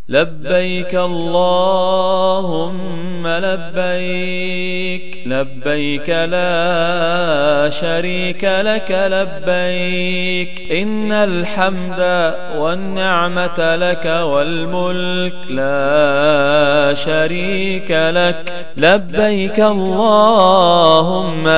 لبيك اللهم لبيك لبيك لا شريك لك لبيك إن الحمد والنعمة لك والملك لا شريك لك لبيك اللهم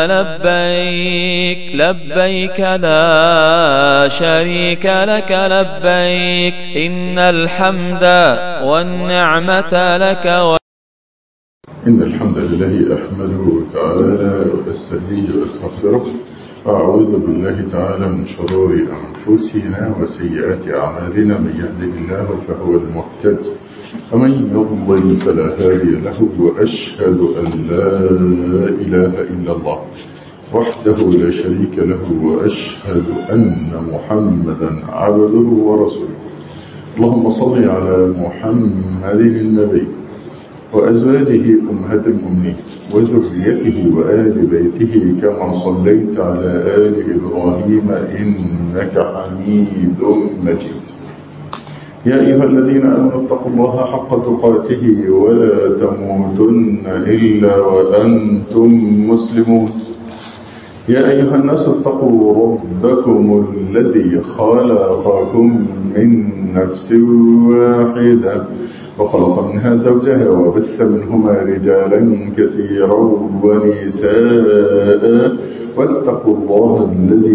لبيك لبيك لا شريك لك لبيك إن الحمد والنعمة لك و... إن الحمد لله أحمده تعالى وأستهديه وأستغفره وأعوذ بالله تعالى من شرور أنفسنا وسيئات أعمالنا من يهده الله فهو المهتد ومن يضلل فلا هادي له وأشهد أن لا إله إلا الله وحده لا شريك له وأشهد أن محمدا عبده ورسوله اللهم صل على محمد النبي وأزواجه أمهات المؤمنين وذريته وآل بيته كما صليت على آل إبراهيم إنك حميد مجيد يا أيها الذين آمنوا اتقوا الله حق تقاته ولا تموتن إلا وأنتم مسلمون يا أيها الناس اتقوا ربكم الذي خلقكم من نفس واحدة وخلق منها زوجها وبث منهما رجالا كثيرا ونساء واتقوا الله الذي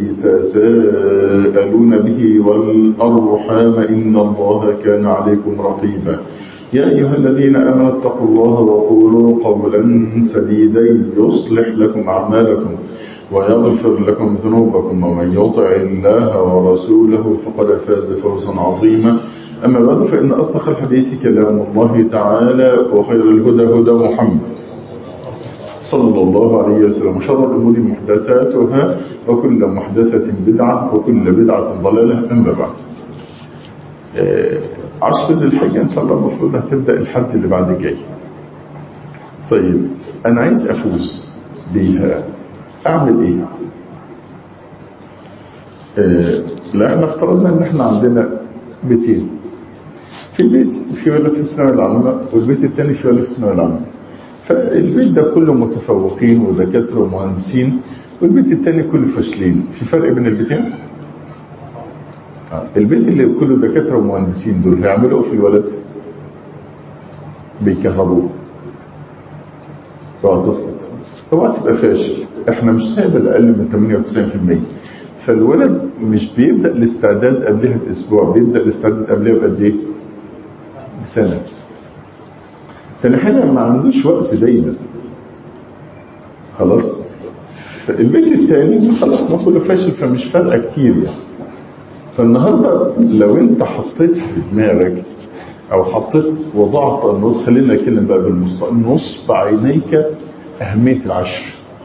تساءلون به والأرحام إن الله كان عليكم رقيبا يا أيها الذين آمنوا اتقوا الله وقولوا قولا سديدا يصلح لكم أعمالكم ويغفر لكم ذنوبكم ومن يطع الله ورسوله فقد فاز فوزا عظيما أما بعد فإن أصدق الحديث كلام الله تعالى وخير الهدى هدى محمد صلى الله عليه وسلم وشر الأمور محدثاتها وكل محدثة بدعة وكل بدعة ضلالة أما بعد عشر ذي الحجة إن شاء الله المفروض هتبدأ الحد اللي بعد جاي طيب أنا عايز أفوز بيها أعمل إيه آه لا احنا افترضنا ان احنا عندنا بيتين في بيت في ولد في الثانويه العامه والبيت الثاني في ولد في الثانويه العامه فالبيت ده كله متفوقين ودكاتره ومهندسين والبيت الثاني كله فاشلين في فرق بين البيتين آه. البيت اللي كله دكاتره ومهندسين دول هيعملوا ايه في الولد بيكهربوه وهتسقط اوعى تبقى فاشل احنا مش هنقبل اقل من 98% فالولد مش بيبدا الاستعداد قبلها باسبوع بيبدا الاستعداد قبلها بقد ايه بسنه تاني حاجه ما عندوش وقت دايما خلاص فالبيت التاني خلاص ما كله فاشل فمش فارقه كتير يعني فالنهارده لو انت حطيت في دماغك او حطيت وضعت النص خلينا نتكلم بقى بالمصطلح نصب عينيك اهميه العشر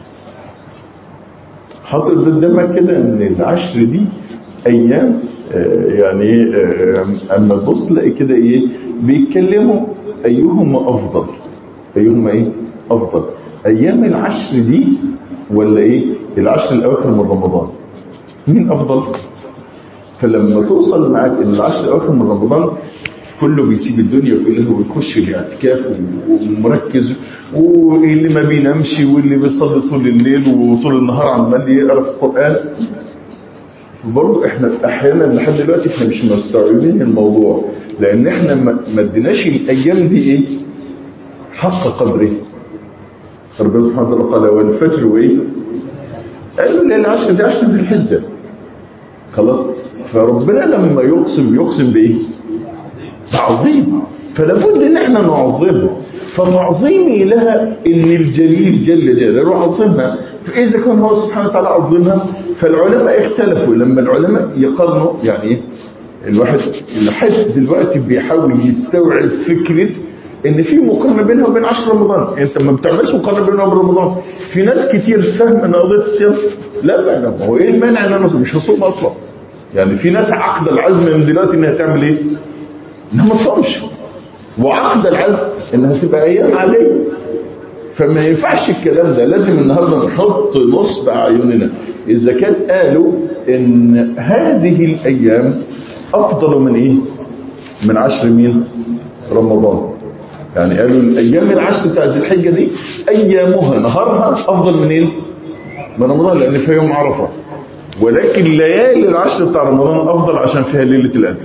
حاطط قدامك كده ان العشر دي ايام آه يعني آه اما تبص تلاقي كده ايه بيتكلموا ايهما افضل ايهما ايه افضل ايام العشر دي ولا ايه العشر الاواخر من رمضان مين افضل فلما توصل معاك ان العشر الاواخر من رمضان كله بيسيب الدنيا كلها ويخش الاعتكاف ومركز واللي ما بينامش واللي بيصلي طول الليل وطول النهار عمال يقرا في القران برضه احنا احيانا لحد دلوقتي احنا مش مستوعبين الموضوع لان احنا ما اديناش الايام دي ايه حق قدره ربنا سبحانه وتعالى قال والفجر وايه قال العشر دي عشر ذي الحجه خلاص فربنا لما يقسم يقسم بايه تعظيم فلابد ان احنا نعظمها فتعظيمي لها ان الجليل جل جلاله عظمها فاذا كان هو سبحانه وتعالى عظمها فالعلماء اختلفوا لما العلماء يقارنوا يعني ايه الواحد لحد دلوقتي بيحاول يستوعب فكره ان في مقارنه بينها وبين عشر رمضان انت ما بتعملش مقارنه بينها وبين رمضان في ناس كتير فاهمه ان قضيه الصيام لا لا هو ايه المانع ان انا مش هصوم اصلا يعني في ناس عقد العزم من دلوقتي انها تعمل ايه انها ما تصومش وعقد العزم انها تبقى ايام عاديه فما ينفعش الكلام ده لازم النهارده نحط نصب اعيننا اذا كان قالوا ان هذه الايام افضل من ايه من عشر مين رمضان يعني قالوا الايام العشر بتاع ذي الحجه دي ايامها نهارها افضل منين؟ من رمضان لان فيها يوم عرفه ولكن ليالي العشر بتاع رمضان افضل عشان فيها ليله القدر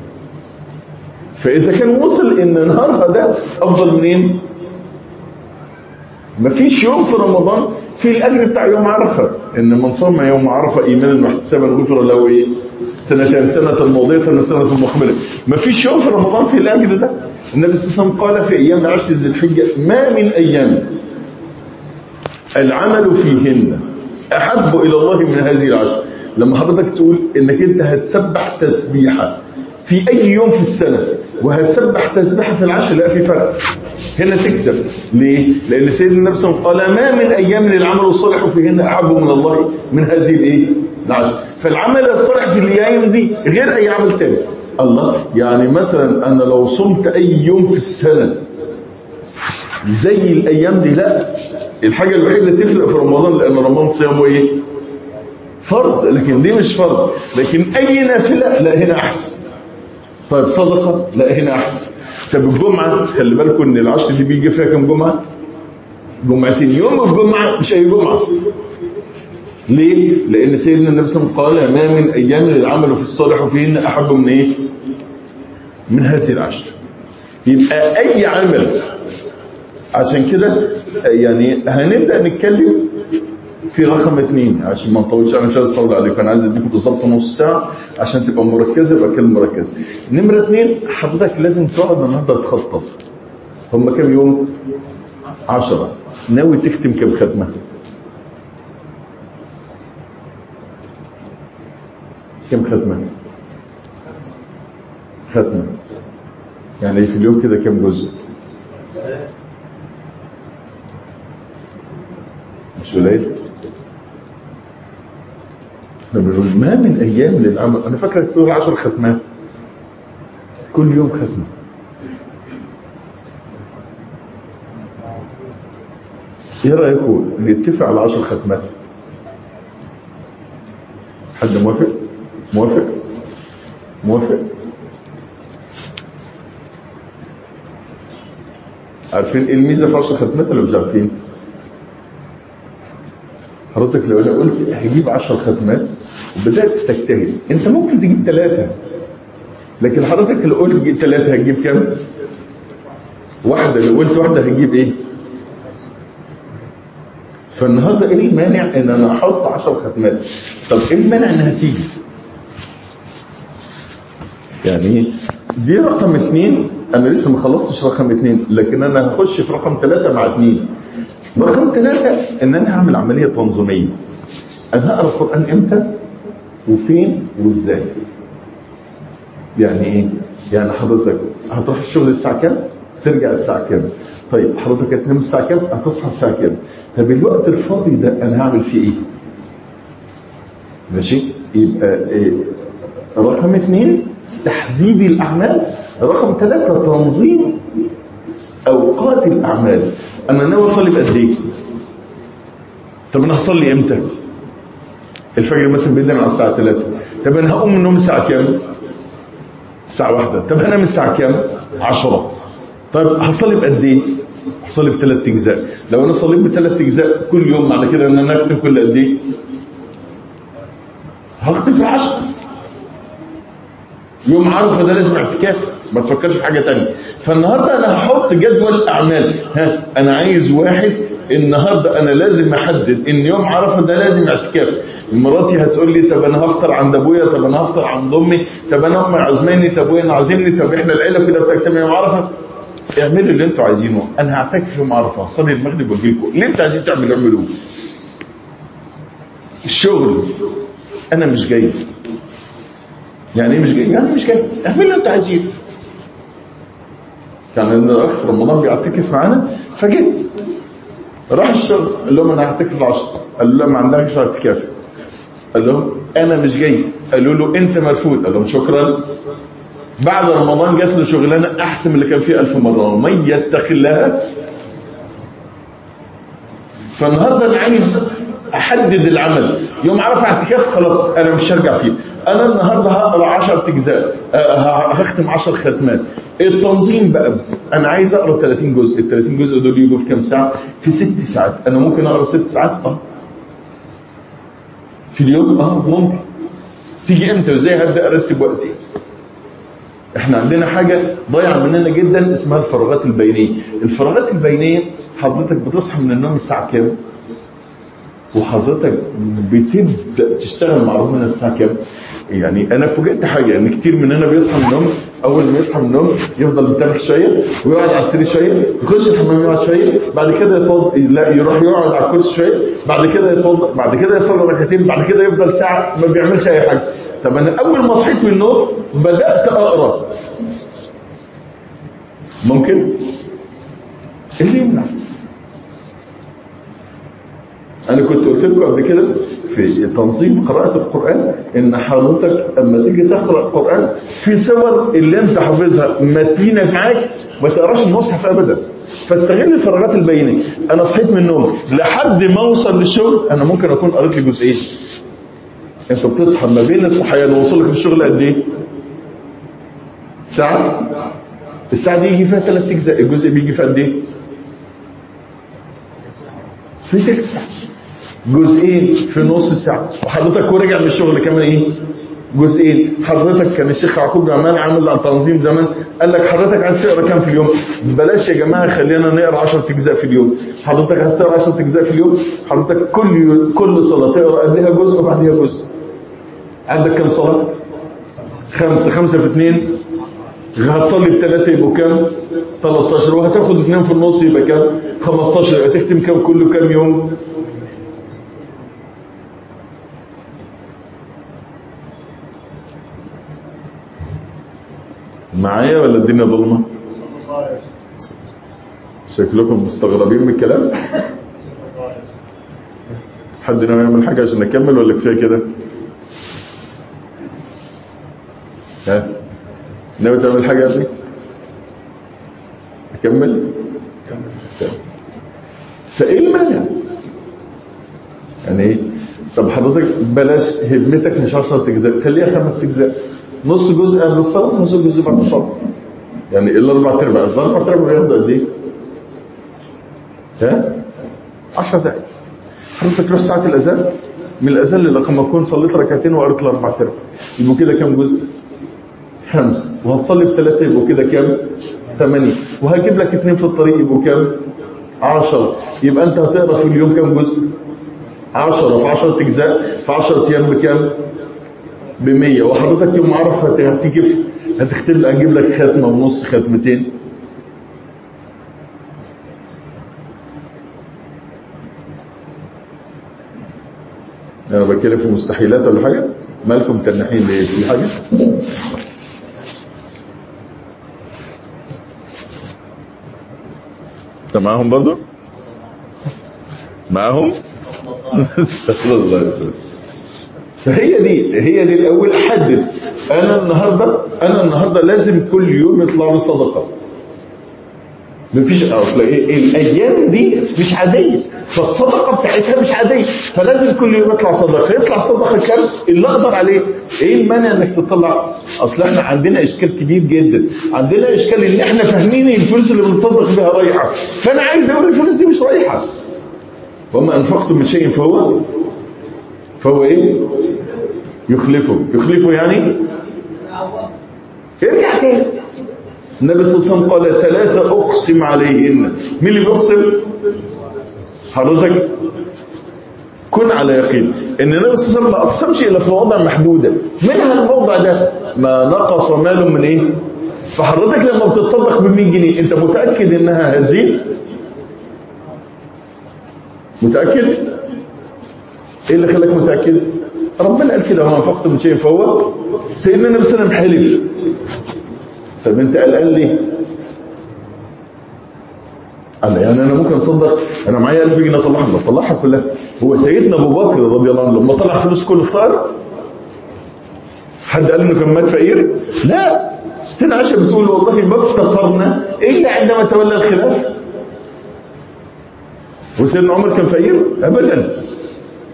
فاذا كان وصل ان نهارها ده افضل منين؟ مفيش يوم في رمضان في الاجر بتاع يوم عرفه ان من صام يوم عرفه ايمانا واحتسابا غفر له ايه؟ سنتين سنة ماضية وسنة مقبلة مفيش يوم في رمضان في الأجر ده النبي صلى الله عليه وسلم قال في أيام عشر ذي الحجة ما من أيام العمل فيهن أحب إلى الله من هذه العشر لما حضرتك تقول إنك أنت هتسبح تسبيحة في أي يوم في السنة وهتسبح تسبيحة في العشر لا في فرق هنا تكسب ليه؟ لأن سيدنا النبي صلى الله عليه وسلم قال ما من أيام العمل الصالح فيهن أحب من الله من هذه الإيه؟ العشر فالعمل الصالح في الأيام دي غير أي عمل تاني الله يعني مثلا أنا لو صمت أي يوم في السنة زي الأيام دي لا الحاجة الوحيدة اللي تفرق في رمضان لأن رمضان صيامه إيه؟ فرض لكن دي مش فرض لكن أي نافلة لا هنا أحسن طيب صدقة لا هنا أحسن طب الجمعة خلي بالكم إن العشر دي بيجي فيها كم جمعة؟ جمعتين يوم الجمعة مش أي جمعة ليه؟ لأن سيدنا النبي صلى الله عليه وسلم قال ما من أيام العمل في الصالح فيهن أحب من إيه؟ من هذه العشر يبقى أي عمل عشان كده يعني هنبدأ نتكلم في رقم اثنين عشان ما نطولش انا مش عايز اطول عليكم انا عايز اديكم بالظبط نص ساعه عشان تبقى مركزه يبقى كلمه مركزه نمره اثنين حضرتك لازم تقعد النهارده تخطط هم كام يوم؟ 10 ناوي تختم كام ختمه؟ كم ختمة ختمة يعني في اليوم كده كم جزء مش قليل احنا بنقول ما من ايام للعمل انا فاكرك تقول 10 ختمات كل يوم ختمه ايه رايكم نتفق على 10 ختمات حد موافق موافق موافق عارفين ايه الميزه في 10 ختمات ولا مش عارفين حضرتك لو انا قلت هجيب 10 ختمات وبدات تجتهد انت ممكن تجيب ثلاثه لكن حضرتك لو قلت ثلاثه هتجيب كام واحده لو قلت واحده هتجيب ايه فالنهارده ايه المانع ان انا احط 10 ختمات طب ايه المانع انها تيجي يعني دي رقم اثنين انا لسه ما خلصتش رقم اثنين لكن انا هخش في رقم ثلاثة مع اثنين رقم ثلاثة ان انا هعمل عملية تنظيمية انا هقرا القرآن امتى وفين وازاي يعني ايه يعني حضرتك هتروح الشغل الساعة كام ترجع الساعة كام طيب حضرتك هتنام الساعة كام هتصحى الساعة كام طب الوقت الفاضي ده انا هعمل فيه ايه ماشي يبقى إيه؟ رقم اثنين تحديد الأعمال رقم ثلاثة تنظيم أوقات الأعمال أنا ناوي أصلي بقد إيه؟ طب أنا هصلي إمتى؟ الفجر مثلا بيدنا على الساعة 3 طب أنا هقوم من النوم الساعة كام؟ الساعة واحدة طب هنام الساعة كام؟ 10 طيب هصلي بقد إيه؟ هصلي بثلاث أجزاء لو أنا صليت بثلاث أجزاء كل يوم معنى كده إن أنا أختم كل قد إيه؟ هختم في 10 يوم عرفه ده لازم اعتكاف ما تفكرش في حاجه تانية فالنهارده انا هحط جدول اعمال ها انا عايز واحد النهارده انا لازم احدد ان يوم عرفه ده لازم اعتكاف مراتي هتقول لي طب انا هفطر عند ابويا طب انا هفطر عند امي طب انا امي عازماني طب ابويا عازمني طب احنا العيله كده بتجتمع يوم عرفه اعملوا اللي انتوا عايزينه انا هعتكف يوم عرفه اصلي المغرب واجي لكم اللي انتوا عايزين تعملوا اعملوه الشغل انا مش جاي يعني ايه مش جاي؟ يعني مش جاي اعمل اللي انت عايزينه يعني ان الاخ في رمضان بيعتكف معانا فجيت راح الشغل قال لهم انا هعتكف 10 قال لهم ما عندكش اعتكاف قال لهم انا مش جاي قالوا له انت مرفوض قال لهم شكرا بعد رمضان جات له شغلانه احسن من اللي كان فيه ألف مره ومن يتق الله فالنهارده انا عايز احدد العمل يوم عرف اعتكاف خلاص انا مش هرجع فيه انا النهارده هقرا 10 اجزاء أه هختم 10 ختمات التنظيم بقى انا عايز اقرا 30 جزء ال 30 جزء دول يجوا في كام ساعه في 6 ساعات انا ممكن اقرا 6 ساعات اه في اليوم اه ممكن تيجي امتى وازاي هبدا ارتب وقتي احنا عندنا حاجة ضايعة مننا جدا اسمها الفراغات البينية الفراغات البينية حضرتك بتصحى من النوم الساعة كام وحضرتك بتبدأ تشتغل مع ربنا الساعة كام يعني انا فوجئت حاجة ان كتير مننا بيصحى من النوم اول ما يصحى من النوم يفضل متنح شوية ويقعد على السرير شوية يخش الحمام يقعد شوية بعد كده يفضل لا يروح يقعد على الكرسي شوية بعد كده يفضل بعد كده يصلي ركعتين بعد كده يفضل ساعة ما بيعملش اي حاجة طب انا اول ما صحيت من النوم بدات اقرا ممكن ايه اللي يمنع انا كنت قلت لكم قبل كده في تنظيم قراءة القرآن ان حضرتك اما تيجي تقرأ القرآن في صور اللي انت حافظها متينة معاك ما تقراش المصحف ابدا فاستغل الفراغات البينية انا صحيت من النوم لحد ما اوصل للشغل انا ممكن اكون قريت لي جزئين انت بتصحى ما بين الصحيان ووصولك للشغل قد ايه ساعة الساعة دي يجي فيها ثلاث اجزاء الجزء بيجي في قد ايه في ثلث ساعة جزئين في نص ساعة وحضرتك ورجع من الشغل كمان ايه جزئين حضرتك كان الشيخ يعقوب جمال عامل عن تنظيم زمان قال لك حضرتك عايز تقرا كام في اليوم بلاش يا جماعه خلينا نقرا 10 اجزاء في اليوم حضرتك عايز تقرا 10 اجزاء في اليوم حضرتك كل كل صلاه تقرا قبلها جزء وبعدها جزء عندك كام صلاه خمسه خمسه في اثنين هتصلي بثلاثه يبقوا كام 13 وهتاخد اثنين في النص يبقى كام 15 يبقى تختم كام كله كام يوم معايا ولا الدنيا ظلمة شكلكم مستغربين من الكلام حد ناوي يعمل حاجة عشان نكمل ولا كفاية كده ها ناوي تعمل حاجة يا ابني اكمل فايه المانع يعني ايه طب حضرتك بلاش همتك مش 10 اجزاء خليها خمس اجزاء نص جزء قبل الصلاه ونص جزء بعد الصلاه يعني الاربع ارباع الاربع ارباع بياخدوا قد ايه ها 10 دقائق حضرتك تروح ساعه الاذان من الاذان لما اكون صليت ركعتين وقريت الاربع ارباع يبقوا كده كام جزء خمس وهتصلي بثلاثه يبقوا كده كام ثمانية وهجيب لك اثنين في الطريق يبقوا كام عشرة يبقى انت هتقرا في اليوم كام جزء عشرة في عشرة اجزاء في عشرة ايام بكام بمية وحضرتك يوم عرفة هتيجي هتختم هنجيب لك ختمة ونص ختمتين انا بتكلم في مستحيلات ولا حاجة مالكم تنحين ليه في حاجة انت معاهم برضو معاهم استغفر الله يسلمك فهي دي هي دي الاول حدد انا النهارده انا النهارده لازم كل يوم يطلع لي صدقه مفيش اصل ايه الايام دي مش عاديه فالصدقه بتاعتها مش عاديه فلازم كل يوم يطلع صدقه يطلع صدقه كام اللي اقدر عليه ايه المانع انك تطلع اصل احنا عندنا اشكال كبير جدا عندنا اشكال ان احنا فاهمين الفلوس اللي بنصدق بيها رايحه فانا عايز اقول الفلوس دي مش رايحه وما انفقتم من شيء فهو فهو ايه يخلفه يخلفه يعني ارجع تاني النبي صلى الله عليه وسلم قال ثلاثة أقسم عليهن مين اللي بيقسم حضرتك كن على يقين ان النبي صلى الله عليه وسلم ما اقسمش الا في مواضع محدوده منها الموضع ده ما نقص مال من ايه فحضرتك لما بتتصدق ب 100 جنيه انت متاكد انها هتزيد متاكد ايه اللي خلاك متاكد ربنا قال كده وما انفقتم من شيء فهو سيدنا النبي صلى الله عليه وسلم حلف طب انت قلقان ليه قال يعني انا ممكن اصدق انا معايا 1000 جنيه اطلعها اطلعها كلها هو سيدنا ابو بكر رضي الله عنه لما طلع فلوس كل فطار حد قال انه كان مات فقير لا ستنا عائشه بتقول والله ما افتقرنا الا عندما تولى الخلاف وسيدنا عمر كان فقير ابدا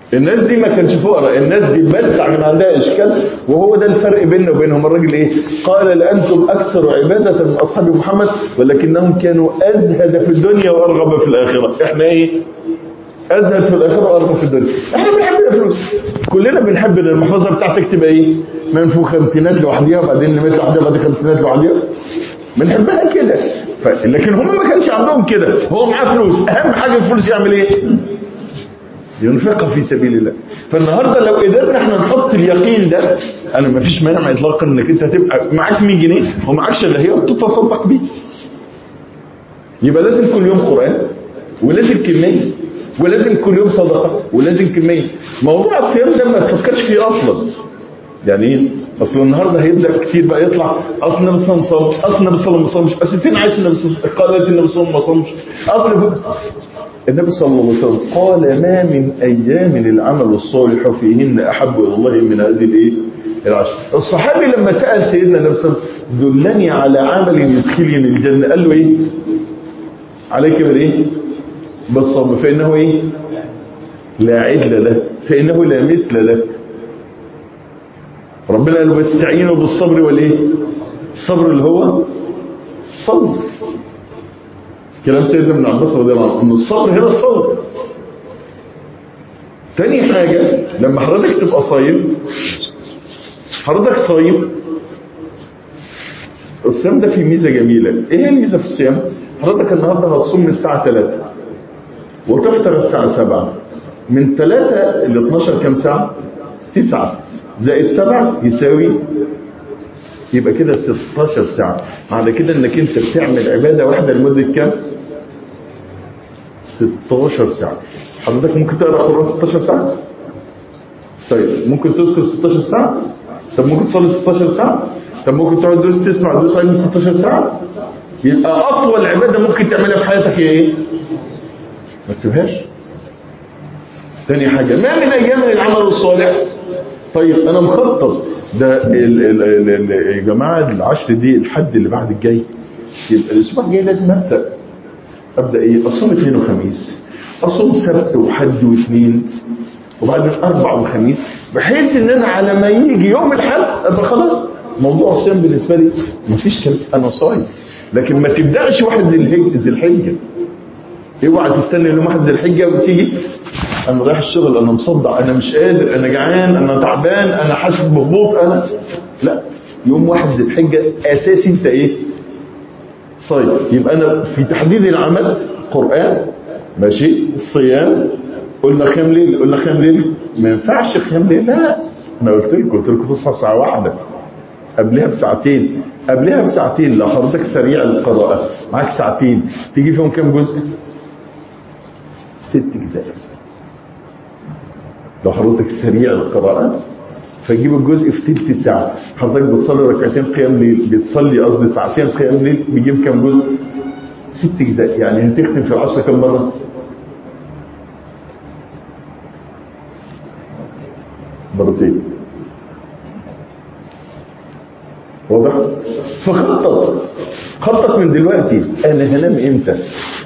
الناس دي ما كانش فقراء الناس دي بس كان عندها اشكال وهو ده الفرق بيننا وبينهم الراجل ايه قال لانتم اكثر عباده من اصحاب محمد ولكنهم كانوا ازهد في الدنيا وارغب في الاخره احنا ايه ازهد في الاخره وارغب في الدنيا احنا بنحب الفلوس كلنا بنحب ان المحفظه بتاعتك تبقى ايه منفوخه امتينات لوحديها وبعدين نمت لوحديها وبعدين خمسينات لوحديها بنحبها كده ف... لكن هم ما كانش عندهم كده هو معاه فلوس اهم حاجه الفلوس يعمل ايه ينفقها في سبيل الله فالنهارده لو قدرنا احنا نحط اليقين ده انا ما فيش مانع اطلاقا انك انت تبقى معاك 100 جنيه ومعكش الا هي وتتصدق بيه يبقى لازم كل يوم قران ولازم كميه ولازم كل يوم صدقه ولازم كميه موضوع الصيام ده ما تفكرش فيه اصلا يعني ايه اصل النهارده هيبدا كتير بقى يطلع اصل النبي صلى الله عليه وسلم اصل النبي صلى الله عليه وسلم ما صامش اصل فين عايش النبي صلى الله عليه وسلم قالت النبي صلى الله عليه وسلم ما صامش اصل النبي صلى الله عليه وسلم قال ما من ايام العمل الصالح فيهن احب الى الله من هذه الايه العشر الصحابي لما سال سيدنا النبي صلى الله عليه وسلم دلني على عمل يدخلني الجنه قال له ايه عليك بالايه بالصبر فانه ايه لا عدل له فانه لا مثل له ربنا قال واستعينوا بالصبر والايه الصبر اللي هو الصبر كلام سيدنا ابن عباس رضي الله عنه ان الصبر هنا الصبر تاني حاجة لما حضرتك تبقى صايم حضرتك صايم الصيام ده فيه ميزة جميلة ايه هي الميزة في الصيام حضرتك النهاردة هتصوم من الساعة 3 وتفطر الساعة 7 من 3 ل 12 كام ساعة 9 زائد 7 يساوي يبقى كده 16 ساعة معنى كده انك انت بتعمل عبادة واحدة لمدة كام 16 ساعة حضرتك ممكن تقرأ قرآن 16 ساعة طيب ممكن تذكر 16 ساعة طب ممكن تصلي 16 ساعة طب ممكن تقعد دروس تسمع دروس علم 16 ساعة يبقى أطول عبادة ممكن تعملها في حياتك هي إيه؟ ما تسيبهاش تاني حاجة ما من أيام العمل الصالح طيب أنا مخطط ده ال ال ال ال يا جماعة العشر دي الحد اللي بعد الجاي يبقى الأسبوع الجاي لازم أبدأ أبدأ إيه؟ أصوم اثنين وخميس أصوم سبت وحد واثنين وبعدين أربع وخميس بحيث إن أنا على ما يجي يوم الحد أبقى خلاص موضوع الصيام بالنسبة لي مفيش كلام أنا صايم لكن ما تبدأش واحد ذي الحجة ذي الحجة اوعى تستنى يوم واحد ذي الحجة وتيجي انا رايح الشغل انا مصدع انا مش قادر انا جعان انا تعبان انا حاسس بهبوط انا لا يوم واحد ذي الحجة اساسي انت ايه صايم يبقى انا في تحديد العمل قرآن ماشي الصيام قلنا خيام ليل قلنا خيام ليل ما ينفعش خيام ليل لا انا قلت لكم قلت لكم تصحى الساعة واحدة قبلها بساعتين قبلها بساعتين لو حضرتك سريع القراءة معاك ساعتين تيجي فيهم كام جزء ست اجزاء لو حضرتك سريع القراءة فجيب الجزء في تلت ساعة حضرتك بتصلي ركعتين قيام ليل بتصلي قصدي ساعتين قيام ليل بيجيب كام جزء ست اجزاء يعني هتختم في العشرة كم مرة مرتين واضح فخطط خطط من دلوقتي انا هنام امتى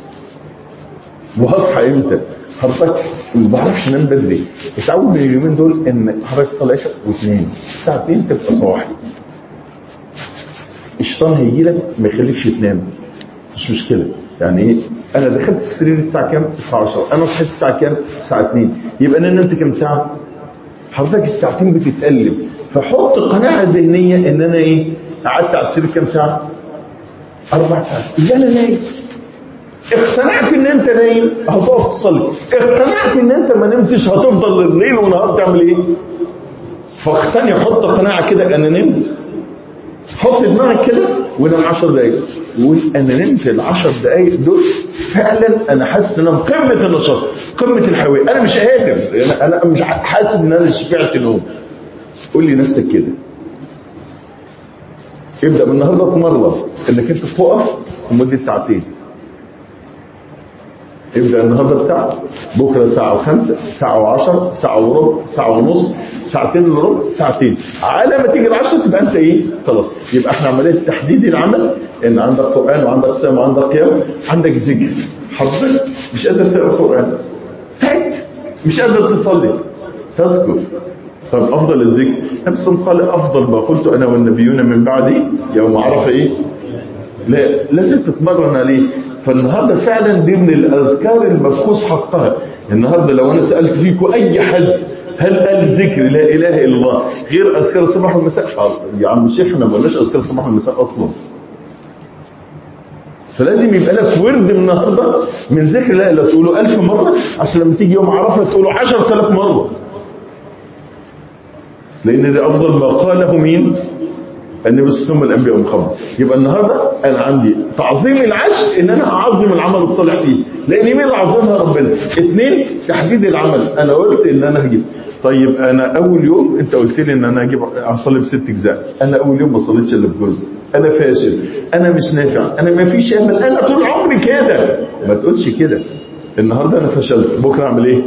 وهصحى امتى حضرتك ما بعرفش انام بدري اتعود من اليومين دول ان حضرتك تصلي عشاء واثنين ساعتين تبقى صاحي الشيطان هيجي لك ما يخليكش تنام مش مشكله يعني ايه انا دخلت السرير الساعه كام الساعه 10 انا صحيت الساعه كام الساعه 2 يبقى انا نمت كام ساعه حضرتك الساعتين بتتقلب فحط قناعه ذهنيه ان انا ايه قعدت على السرير كام ساعه اربع ساعات اللي انا نايم اقتنعت ان انت نايم هتقف تصلي اقتنعت ان انت ما نمتش هتفضل الليل والنهار تعمل ايه فاقتنع حط قناعه كده انا نمت حط دماغك كده ونام 10 دقايق وقول انا نمت ال 10 دقايق دول فعلا انا حاسس ان انا قمه النشاط قمه الحيويه انا مش قادر انا انا مش حاسس ان انا شبعت نوم قول لي نفسك كده ابدا من النهارده تمرن انك انت تقف لمده ساعتين ابدا النهارده بساعه بكره ساعه وخمسه ساعه وعشرة ساعه وربع ساعه ونص ساعتين الا ربع ساعتين على ما تيجي العشرة تبقى انت ايه خلاص يبقى احنا عمليه تحديد العمل ان عندك قران وعندك صيام وعندك قيام عندك ذكر حضرتك مش قادر تقرا قران تعبت مش قادر تصلي تذكر طب افضل الذكر نفس قال افضل ما قلت انا والنبيون من بعدي يوم عرف ايه لا لازم تتمرن عليه فالنهارده فعلا دي من الاذكار المبخوص حقها النهارده لو انا سالت فيكم اي حد هل قال ذكر لا اله الا الله غير اذكار الصباح والمساء آه، يا عم الشيخ احنا ما قلناش اذكار الصباح والمساء اصلا فلازم يبقى لك ورد النهارده من ذكر لا اله تقوله 1000 مره عشان لما تيجي يوم عرفه تقوله 10000 مره لان ده افضل ما قاله مين النبي صلى الله عليه وسلم الانبياء والمخبر يبقى النهارده انا عندي تعظيم العشر ان انا اعظم العمل الصالح فيه لان مين اللي عظمها ربنا اثنين تحديد العمل انا قلت ان انا هجيب طيب انا اول يوم انت قلت لي ان انا هجيب اصلي بست اجزاء انا اول يوم ما صليتش الا بجزء انا فاشل انا مش نافع انا ما فيش امل انا طول عمري كده ما تقولش كده النهارده انا فشلت بكره اعمل ايه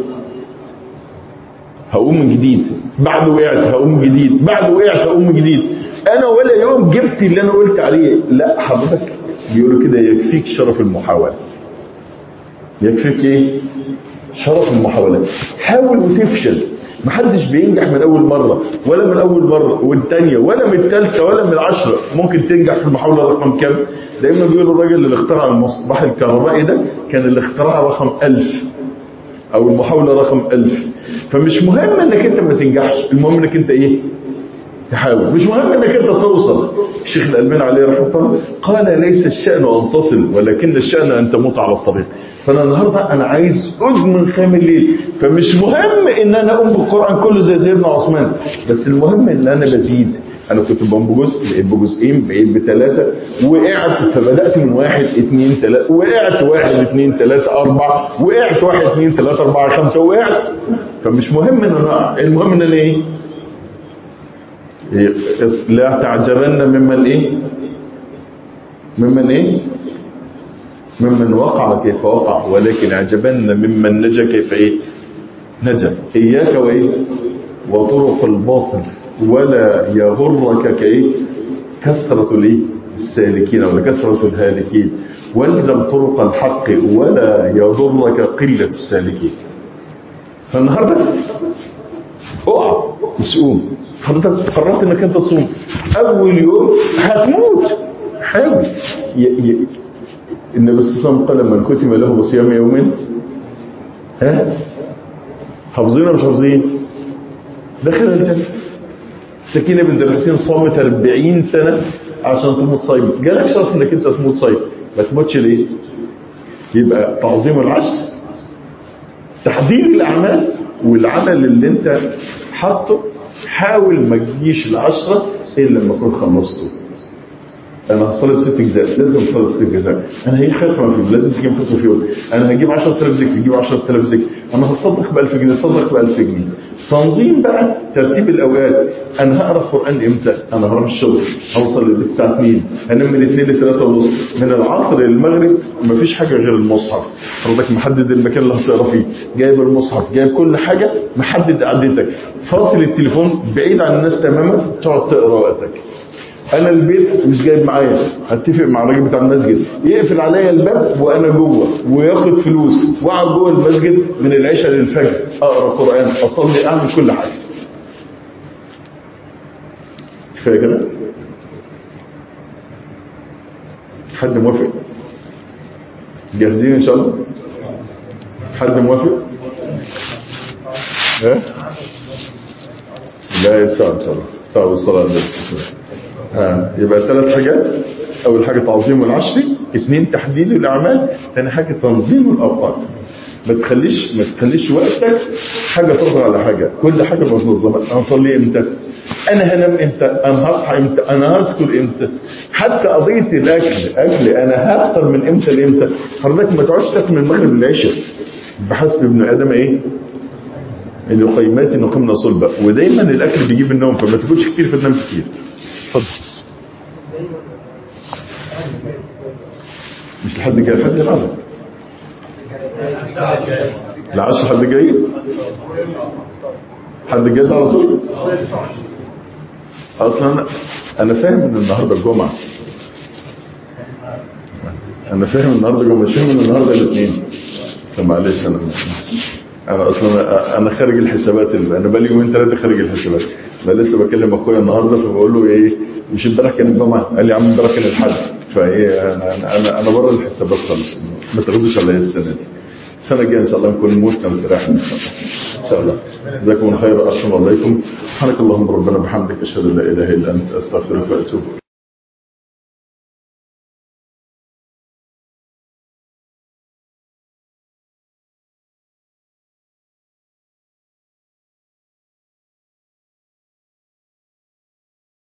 هقوم من جديد بعد وقعت هقوم من جديد بعد وقعت هقوم من جديد انا ولا يوم جبت اللي انا قلت عليه لا حضرتك بيقولوا كده يكفيك شرف المحاولة يكفيك ايه شرف المحاولة حاول وتفشل محدش بينجح من اول مرة ولا من اول مرة والتانية ولا من التالتة ولا من العشرة ممكن تنجح في المحاولة رقم كام دايما بيقولوا الراجل اللي اخترع المصباح الكهربائي ده كان الاختراع رقم ألف او المحاولة رقم ألف فمش مهم انك انت ما تنجحش المهم انك انت ايه تحاول مش مهم انك انت توصل الشيخ الألباني عليه رحمه الله قال ليس الشأن ان تصل ولكن الشأن ان تموت على الطريق فانا النهارده انا عايز ادمن خام الليل فمش مهم ان انا اقوم بالقران كله زي سيدنا عثمان بس المهم ان انا بزيد انا كنت بقوم بجزء بقيت بجزئين بقيت بثلاثه وقعت فبدات من واحد اثنين ثلاثه وقعت واحد اثنين ثلاثه اربعه وقعت واحد اثنين ثلاثه اربعه خمسه وقعت فمش مهم ان انا أقع. المهم ان انا ايه لا تعجبن ممن ايه ممن ايه ممن وقع كيف وقع ولكن اعجبن ممن نجا كيف ايه نجا اياك وايه وطرق الباطل ولا يغرك كايه كثرة الايه السالكين ولا كثرة الهالكين والزم طرق الحق ولا يضرك قلة السالكين فالنهارده اقع مش قوم حضرتك قررت انك انت تصوم اول يوم هتموت حاول ي... ي... النبي صلى الله عليه وسلم قال من كتب له بصيام يومين ها حافظين ولا مش حافظين دخل الجنه سكينه بنت الحسين صامت 40 سنه عشان تموت صايم جالك شرط انك انت تموت صايم ما تموتش ليه يبقى تعظيم العشر تحضير الاعمال والعمل اللي انت حاطه حاول ما تجيش العشرة إلا لما أكون خلصته أنا هصلي بست أجزاء لازم أصلي بست أجزاء أنا هي ختمة فيهم لازم تجيب ختمة فيهم أنا هجيب 10000 ذكر هجيب 10000 ذكر أنا هتصدق ب 1000 جنيه تصدق ب 1000 جنيه تنظيم بقى ترتيب الأوقات أنا هقرأ القرآن إمتى أنا هروح الشغل هوصل للبيت الساعة 2 هنام من 2 ل 3 ونص من العصر للمغرب مفيش حاجة غير المصحف حضرتك محدد المكان اللي هتقرا فيه جايب المصحف جايب كل حاجة محدد قعدتك فاصل التليفون بعيد عن الناس تماما تقعد تقرا وقتك انا البيت مش جايب معايا هتفق مع الراجل بتاع المسجد يقفل عليا الباب وانا جوه وياخد فلوس واقعد جوه المسجد من العشاء للفجر اقرا قران اصلي اعمل كل حاجه كفايه كده حد موافق جاهزين ان شاء الله حد موافق ها لا يسعى ان شاء الله ساعة الصلاة بس ها يبقى ثلاث حاجات اول حاجة تعظيم العشري اثنين تحديد الاعمال ثاني حاجة تنظيم الاوقات ما تخليش ما تخليش وقتك حاجة تظهر على حاجة كل حاجة منظمة انا هصلي امتى انا هنام امتى انا هصحى امتى انا هذكر امتى حتى قضية الاكل اكل انا هفطر من امتى لامتى حضرتك ما تقعدش تاكل من المغرب للعشاء بحسب ابن ادم ايه القيمات نقمنا صلبة ودايما الاكل بيجيب النوم فما تاكلش كتير فتنام كتير اتفضل مش لحد جاي لحد العصر العشر حد جاي حد جاي على طول اصلا انا فاهم ان النهارده الجمعه انا فاهم النهارده الجمعه مش فاهم ان النهارده الاثنين فمعلش انا انا اصلا انا خارج الحسابات اللي انا بقالي يومين ثلاثه خارج الحسابات انا لسه بكلم اخويا النهارده فبقول له ايه مش امبارح كان الجمعه قال لي يا عم امبارح كان الحد فايه انا انا انا, أنا بره الحسابات خالص ما تاخدوش عليا السنه دي السنه الجايه ان شاء الله نكون موتنا مستريحين ان شاء الله جزاكم الله خير احسن الله اليكم سبحانك اللهم ربنا بحمدك اشهد ان لا اله الا انت استغفرك واتوب